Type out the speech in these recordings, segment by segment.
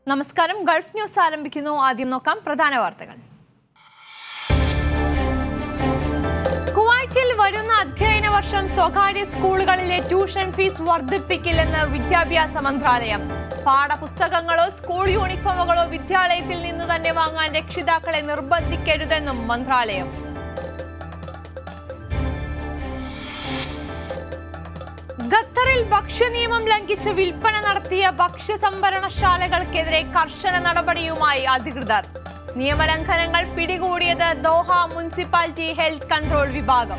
നമസ്കാരം Gulf news ആരംഭിക്കുന്നു ആദ്യം നോക്കാം പ്രധാന വാർത്തകൾ കുവൈറ്റിൽ വരുന്ന അധ്യയന വർഷം സ്വകാര്യ സ്കൂളുകളിലെ ട്യൂഷൻ ഫീസ് വർദ്ധിപ്പിക്കില്ലെന്ന് വിദ്യാഭ്യാസ മന്ത്രാലയം പാഠപുസ്തകങ്ങളോ സ്കൂൾ യൂണിഫോമുകളോ വിദ്യാലയത്തിൽ നിന്നു തന്നെ വാങ്ങാൻ രക്ഷിതാക്കളെ നിർബന്ധിക്കരുതെന്നും മന്ത്രാലയം ഖത്തറിൽ ഭക്ഷ്യനിയമം ലംഘിച്ച് വിൽപ്പന നടത്തിയ ഭക്ഷ്യ സംഭരണശാലകൾക്കെതിരെ കർശന നടപടിയുമായി അധികൃതർ നിയമലംഘനങ്ങൾ പിടികൂടിയത് ദോഹ മുനിസിപ്പാലിറ്റി ഹെൽത്ത് കൺട്രോൾ വിഭാഗം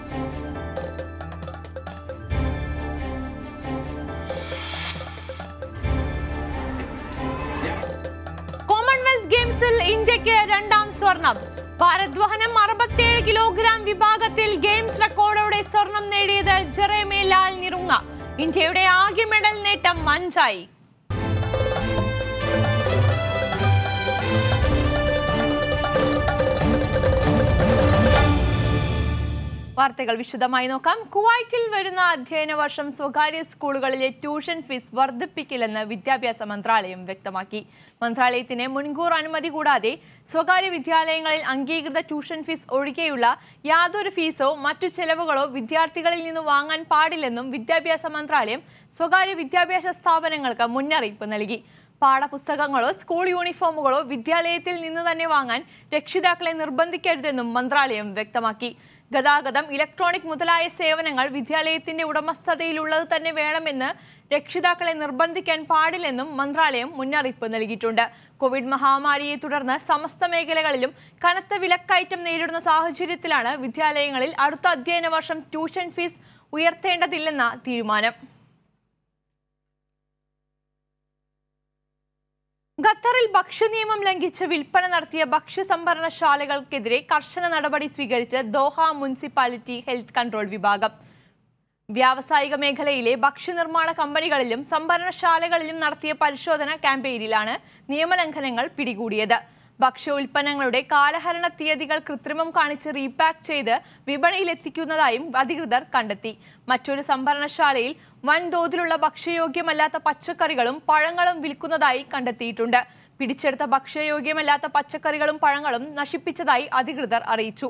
കോമൺവെൽത്ത് ഗെയിംസിൽ ഇന്ത്യക്ക് രണ്ടാം സ്വർണം ഭാരദ്വഹനം അറുപത്തിയേഴ് കിലോഗ്രാം വിഭാഗത്തിൽ ഗെയിംസ് റെക്കോർഡോടെ സ്വർണം നേടിയത് ജെറേമി ലാൽ നിറുങ്ങ ഇന്ത്യയുടെ ആകെ മെഡൽ നേട്ടം അഞ്ചായി വാർത്തകൾ വിശദമായി നോക്കാം കുവൈറ്റിൽ വരുന്ന അധ്യയന വർഷം സ്വകാര്യ സ്കൂളുകളിലെ ട്യൂഷൻ ഫീസ് വർദ്ധിപ്പിക്കില്ലെന്ന് വിദ്യാഭ്യാസ മന്ത്രാലയം വ്യക്തമാക്കി മന്ത്രാലയത്തിന് മുൻകൂർ അനുമതി കൂടാതെ സ്വകാര്യ വിദ്യാലയങ്ങളിൽ അംഗീകൃത ട്യൂഷൻ ഫീസ് ഒഴികെയുള്ള യാതൊരു ഫീസോ മറ്റു ചെലവുകളോ വിദ്യാർത്ഥികളിൽ നിന്ന് വാങ്ങാൻ പാടില്ലെന്നും വിദ്യാഭ്യാസ മന്ത്രാലയം സ്വകാര്യ വിദ്യാഭ്യാസ സ്ഥാപനങ്ങൾക്ക് മുന്നറിയിപ്പ് നൽകി പാഠപുസ്തകങ്ങളോ സ്കൂൾ യൂണിഫോമുകളോ വിദ്യാലയത്തിൽ നിന്ന് തന്നെ വാങ്ങാൻ രക്ഷിതാക്കളെ നിർബന്ധിക്കരുതെന്നും മന്ത്രാലയം വ്യക്തമാക്കി ഗതാഗതം ഇലക്ട്രോണിക് മുതലായ സേവനങ്ങൾ വിദ്യാലയത്തിന്റെ ഉടമസ്ഥതയിലുള്ളത് തന്നെ വേണമെന്ന് രക്ഷിതാക്കളെ നിർബന്ധിക്കാൻ പാടില്ലെന്നും മന്ത്രാലയം മുന്നറിയിപ്പ് നൽകിയിട്ടുണ്ട് കോവിഡ് മഹാമാരിയെ തുടർന്ന് സമസ്ത മേഖലകളിലും കനത്ത വിലക്കയറ്റം നേരിടുന്ന സാഹചര്യത്തിലാണ് വിദ്യാലയങ്ങളിൽ അടുത്ത അധ്യയന വർഷം ട്യൂഷൻ ഫീസ് ഉയർത്തേണ്ടതില്ലെന്ന തീരുമാനം ഖത്തറിൽ ഭക്ഷ്യനിയമം ലംഘിച്ച് വിൽപ്പന നടത്തിയ ഭക്ഷ്യ സംഭരണശാലകൾക്കെതിരെ കർശന നടപടി സ്വീകരിച്ച് ദോഹ മുനിസിപ്പാലിറ്റി ഹെൽത്ത് കൺട്രോൾ വിഭാഗം വ്യാവസായിക മേഖലയിലെ ഭക്ഷ്യനിർമ്മാണ കമ്പനികളിലും സംഭരണശാലകളിലും നടത്തിയ പരിശോധന ക്യാമ്പയിനിലാണ് നിയമലംഘനങ്ങൾ പിടികൂടിയത് ഭക്ഷ്യ ഉൽപ്പന്നങ്ങളുടെ കാലഹരണ തീയതികൾ കൃത്രിമം കാണിച്ച് റീപാക്ക് ചെയ്ത് വിപണിയിലെത്തിക്കുന്നതായും അധികൃതർ കണ്ടെത്തി മറ്റൊരു സംഭരണശാലയിൽ വൻതോതിലുള്ള ഭക്ഷ്യയോഗ്യമല്ലാത്ത പച്ചക്കറികളും പഴങ്ങളും വിൽക്കുന്നതായി കണ്ടെത്തിയിട്ടുണ്ട് പിടിച്ചെടുത്ത ഭക്ഷ്യയോഗ്യമല്ലാത്ത പച്ചക്കറികളും പഴങ്ങളും നശിപ്പിച്ചതായി അധികൃതർ അറിയിച്ചു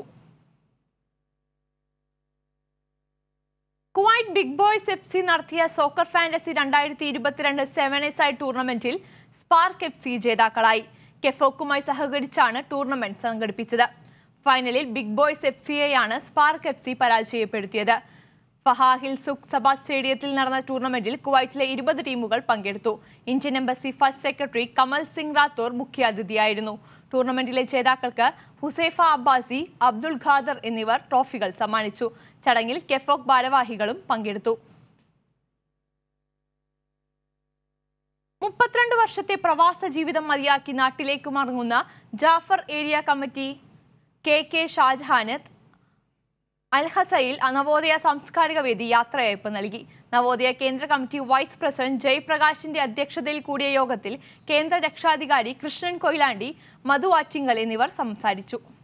Kuwait big boys F C നടത്തിയ സോക്കർ ഫാന്റസി രണ്ടായിരത്തി ഇരുപത്തിരണ്ട് സെവനേഴ്സായി ടൂർണമെന്റിൽ സ്പാർക്ക് എഫ് സി ജേതാക്കളായി കെഫോക്കുമായി സഹകരിച്ചാണ് ടൂർണമെന്റ് സംഘടിപ്പിച്ചത് ഫൈനലിൽ ബിഗ് ബോയ്സ് എഫ് സിയെയാണ് സ്പാർക്ക് എഫ് സി പരാജയപ്പെടുത്തിയത് ഫഹാഹിൽ സുഖ് സഭ സ്റ്റേഡിയത്തിൽ നടന്ന ടൂർണമെന്റിൽ കുവൈറ്റിലെ ഇരുപത് ടീമുകൾ പങ്കെടുത്തു Indian embassy first secretary Kamal Singh Rathore മുഖ്യാതിഥിയായിരുന്നു ടൂർണമെന്റിലെ ജേതാക്കൾക്ക് ഹുസൈഫ അബ്ബാസി അബ്ദുൾ ഖാദർ എന്നിവർ ട്രോഫികൾ സമ്മാനിച്ചു ചടങ്ങിൽ കെഫോക് ഭാരവാഹികളും പങ്കെടുത്തു മുപ്പത്തിരണ്ട് വർഷത്തെ പ്രവാസ ജീവിതം മതിയാക്കി നാട്ടിലേക്ക് മടങ്ങുന്ന Jaffar area committee K K ഷാജഹാന് അൽഹസയിൽ നവോദയ സാംസ്കാരിക വേദി യാത്രയയപ്പ് നൽകി നവോദയ കേന്ദ്ര കമ്മിറ്റി വൈസ് പ്രസിഡന്റ് ജയപ്രകാശിന്റെ അധ്യക്ഷതയിൽ കൂടിയ യോഗത്തിൽ കേന്ദ്ര രക്ഷാധികാരി കൃഷ്ണൻ കൊയിലാണ്ടി മധു ആറ്റിങ്ങൽ എന്നിവർ സംസാരിച്ചു